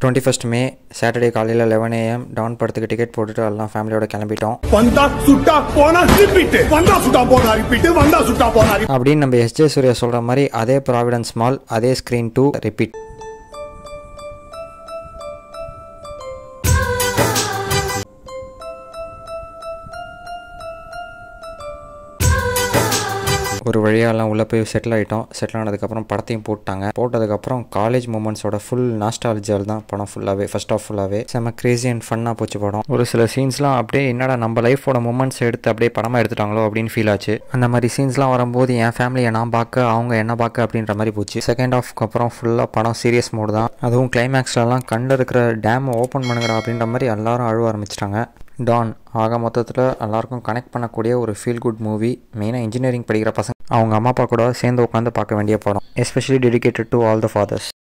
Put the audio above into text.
Twenty first May Saturday காலையில் eleven AM Don படத்துக்கு ticket போட்டுட்டு எல்லாம் ஃபேமிலியோட கிளம்பிட்டோம் வந்தா சுட்டா போனா ரிப்பீட் வந்தா சுட்டா போனா ரிப்பீட் வந்தா சுட்டா போனா repeat. அப்படின்னு நம்ம எஸ்ஜே சூர்யா சொல்கிற மாதிரி அதே ப்ராவிடன்ஸ் மால் அதே ஸ்க்ரீன் டூ ரிப்பீட் ஒரு வழியாலாம் உள்ளே போய் செட்டில் ஆகிட்டோம் செட்டில் ஆனதுக்கப்புறம் படத்தையும் போட்டாங்க போட்டதுக்கப்புறம் காலேஜ் மூமெண்ட்ஸோட ஃபுல் நாஸ்டாலஜியால் தான் படம் ஃபுல்லாகவே ஃபர்ஸ்ட் ஆஃப் ஃபுல்லாகவே செம்ம கிரேசி அண்ட் ஃபன்னாக போச்சு படம் ஒரு சில சீன்ஸ்லாம் அப்படியே என்னடா நம்ம லைஃபோட மூமெண்ட்ஸ் எடுத்து அப்படியே படமாக எடுத்துட்டாங்களோ அப்படின்னு ஃபீல் ஆச்சு அந்த மாதிரி சீன்ஸ்லாம் வரும்போது என் ஃபேமிலியை நான் பார்க்க அவங்க என்ன பார்க்க அப்படின்ற மாதிரி போச்சு செகண்ட் ஆஃப்க்கு அப்புறம் ஃபுல்லாக படம் சீரியஸ் மோடு தான் அதுவும் கிளைமேக்ஸ்லலாம் கண்ணில் இருக்கிற டேமை ஓப்பன் பண்ணுங்கடா அப்படின்ற மாதிரி எல்லாரும் அழுவ ஆரம்பிச்சிட்டாங்க டான் ஆக மொத்தத்தில் எல்லாருக்கும் கனெக்ட் பண்ணக்கூடிய ஒரு ஃபீல் குட் மூவி மெயினாக இன்ஜினியரிங் படிக்கிற பசங்க அவங்க அம்மா அப்பா கூட சேர்ந்து உட்காந்து பார்க்க வேண்டிய படம் especially dedicated to all the fathers